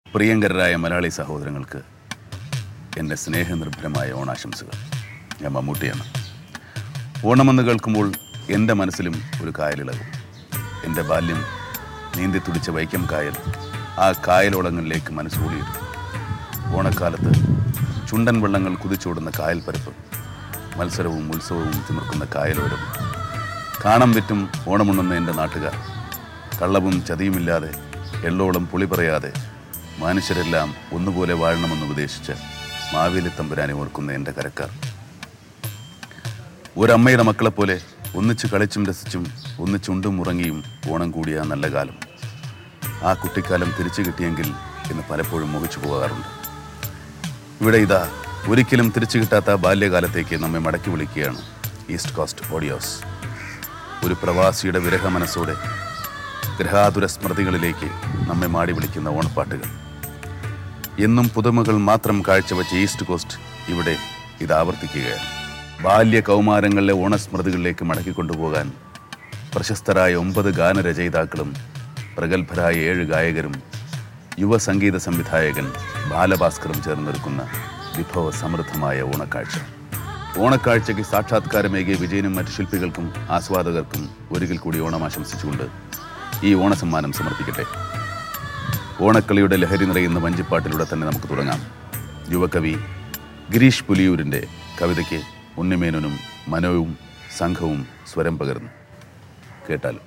പ്രിയങ്കരായ മലയാളി സഹോദരങ്ങൾക്ക് എൻ്റെ സ്നേഹനിർഭരമായ ഓണാശംസകൾ ഞാൻ മമ്മൂട്ടിയാണ് ഓണമെന്ന് കേൾക്കുമ്പോൾ എൻ്റെ മനസ്സിലും ഒരു കായലിളകും എൻ്റെ ബാല്യം നീന്തി തുടിച്ച വൈക്കം കായൽ ആ കായലോളങ്ങളിലേക്ക് മനസ്സൂടിയിട്ടു ഓണക്കാലത്ത് ചുണ്ടൻ വെള്ളങ്ങൾ കുതിച്ചോടുന്ന കായൽ പരപ്പ് മത്സരവും ഉത്സവവും തിമിർക്കുന്ന കായലോരം കാണം വിറ്റും ഓണമുണ്ണുന്ന എൻ്റെ നാട്ടുകാർ കള്ളവും ചതിയുമില്ലാതെ എള്ളോളം പുളി പറയാതെ മനുഷ്യരെല്ലാം ഒന്നുപോലെ വാഴണമെന്ന് ഉപദേശിച്ച് മാവേലി തമ്പുരാനെ ഓർക്കുന്ന എൻ്റെ കരക്കാർ ഒരമ്മയുടെ മക്കളെപ്പോലെ ഒന്നിച്ച് കളിച്ചും രസിച്ചും ഒന്നിച്ചുണ്ടും ഉറങ്ങിയും ഓണം കൂടിയ ആ നല്ല കാലം ആ കുട്ടിക്കാലം തിരിച്ചു കിട്ടിയെങ്കിൽ എന്ന് പലപ്പോഴും മോഹിച്ചു പോകാറുണ്ട് ഇവിടെ ഇതാ ഒരിക്കലും തിരിച്ചു കിട്ടാത്ത ആ ബാല്യകാലത്തേക്ക് നമ്മെ മടക്കി വിളിക്കുകയാണ് ഈസ്റ്റ് കോസ്റ്റ് ഓഡിയോസ് ഒരു പ്രവാസിയുടെ വിരഹ മനസ്സോടെ ഗ്രഹാതുര സ്മൃതികളിലേക്ക് നമ്മെ മാടി വിളിക്കുന്ന ഓണപ്പാട്ടുകൾ എന്നും പുതുമകൾ മാത്രം കാഴ്ചവെച്ച ഈസ്റ്റ് കോസ്റ്റ് ഇവിടെ ഇത് ആവർത്തിക്കുകയാണ് ബാല്യ കൗമാരങ്ങളിലെ ഓണസ്മൃതികളിലേക്ക് മടക്കിക്കൊണ്ടുപോകാൻ പ്രശസ്തരായ ഒമ്പത് ഗാനരചയിതാക്കളും പ്രഗത്ഭരായ ഏഴ് ഗായകരും യുവ സംഗീത സംവിധായകൻ ബാലഭാസ്കറും ചേർന്നൊരുക്കുന്ന വിഭവ സമൃദ്ധമായ ഓണക്കാഴ്ച ഓണക്കാഴ്ചയ്ക്ക് സാക്ഷാത്കാരമേകിയ വിജയനും മറ്റു ശില്പികൾക്കും ആസ്വാദകർക്കും ഒരിക്കൽ കൂടി ഓണം ആശംസിച്ചുകൊണ്ട് ഈ ഓണസമ്മാനം സമർപ്പിക്കട്ടെ ഓണക്കളിയുടെ ലഹരി നിറയുന്ന വഞ്ചിപ്പാട്ടിലൂടെ തന്നെ നമുക്ക് തുടങ്ങാം യുവകവി ഗിരീഷ് പുലിയൂരിൻ്റെ കവിതയ്ക്ക് ഉണ്ണിമേനോനും മനോവും സംഘവും സ്വരം പകർന്നു കേട്ടാലും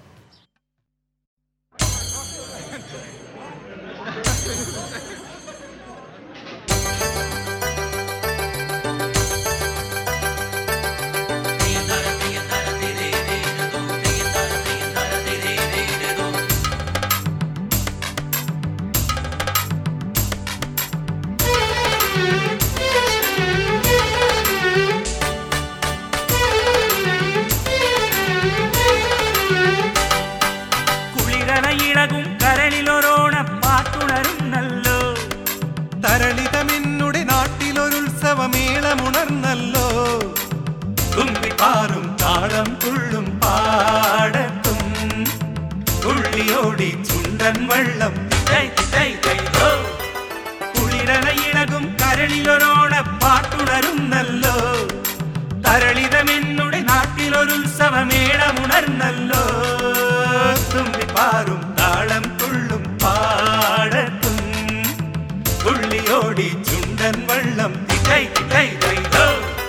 കുളിരലയിളകും കരളിലൊരോണ പാട്ടുണരുന്നല്ലോ തരളിതമെന്നുടെ നാട്ടിലൊരുത്സവമേളമുണർന്നല്ലോ തുമ്പിപ്പാറും താളം തുള്ളും പാടത്തും തുള്ളിയോടി ചുണ്ടൻ വെള്ളം തൈ, തൈ, തൈ, ഹോ. കുളിരലയിളകും കരളിലൊരോണ പാട്ടുണരുന്നല്ലോ തരളിതമെന്നുടെ നാട്ടിലൊരുത്സവമേളമുണർന്നല്ലോ തുമ്പിപ്പാറും താളം തുള്ളും പാടത്തും തുള്ളിയോടി ചുണ്ടൻ വെള്ളം തൈ, തൈ, തൈ, ഹോ.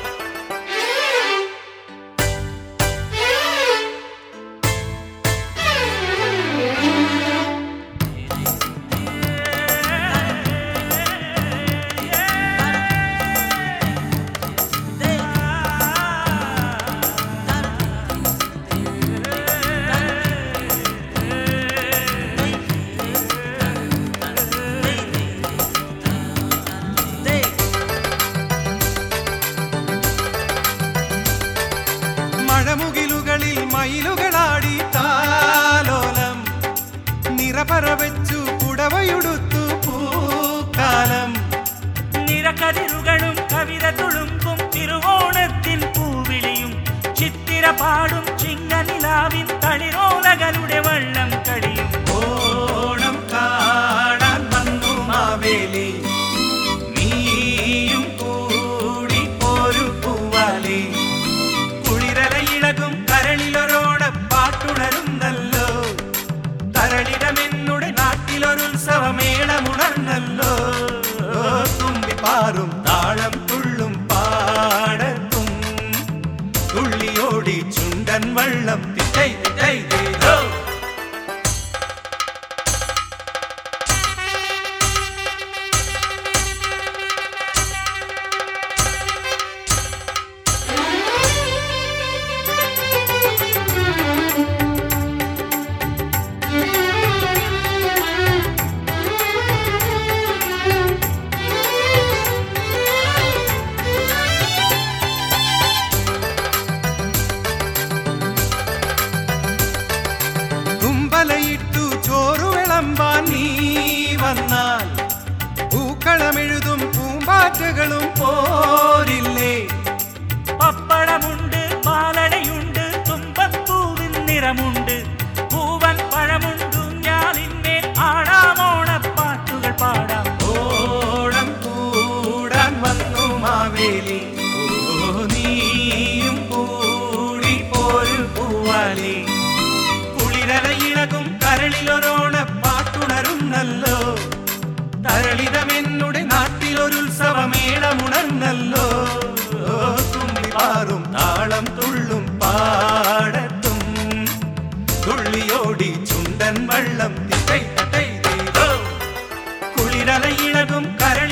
മഴമുകിലുകളിൽ മയിലുകളാടി താലോലം നിറപറ വെച്ചു പുടവയുടുത്തു പൂക്കാലം നിറകതിരുകളും കവിത തുളുമ്പും തിരുവോണത്തിൻ പൂവിളിയും ചിത്തിര പാടും ചിങ്ങനിലാവിൻ തളിരോലകളുടെ വള്ളം കളിയും ഓണം കാണാൻ വന്നു മാവേലി നീയും കൂടി ഒരു പൂവാലി കുളിരലയിളകും കരളിലൊരോണ പാട്ടുണരുന്നല്ലോ തരളിടമെന്നുടെ നാട്ടിലൊരുത്സവമേളമുണർന്നല്ലോ തുമ്പിപ്പാറും താളം തുള്ളും പാടത്തും തുള്ളിയോടി ചുണ്ടൻ വെള്ളം തിട്ടൈ തിട്ടൈ ചെയ്തോ തുമ്പലയിട്ടു ചോറു വിളമ്പാൻ നീ വന്നാൽ പൂക്കളമെഴുതും പൂമ്പാറ്റകളും പോരില്ലേ പപ്പടമുണ്ട് പാലടയുണ്ട് തുമ്പപ്പൂവിൻ നിറമുണ്ട് പൂവൻ പഴമുണ്ടു ഞാലിന്മേൽ ആടാമോണപ്പാട്ടുകൾ പാടാം മാവേലി ഓ നീയും കൂടി പോരു പൂവാലി കുളിരലയിളകും കരളിലൊരോണ പാട്ടുണരുന്നല്ലോ തരളിതമെന്നുടെ നാട്ടിലൊരുത്സവമേളമുണർന്നല്ലോ തുമ്പിപ്പാറും താളം തുള്ളും പാടത്തും തുള്ളിയോടി ചുണ്ടൻ വള്ളം തിട്ടൈ തട്ടൈ ദൈവം കുളിരലയിളകും കരളി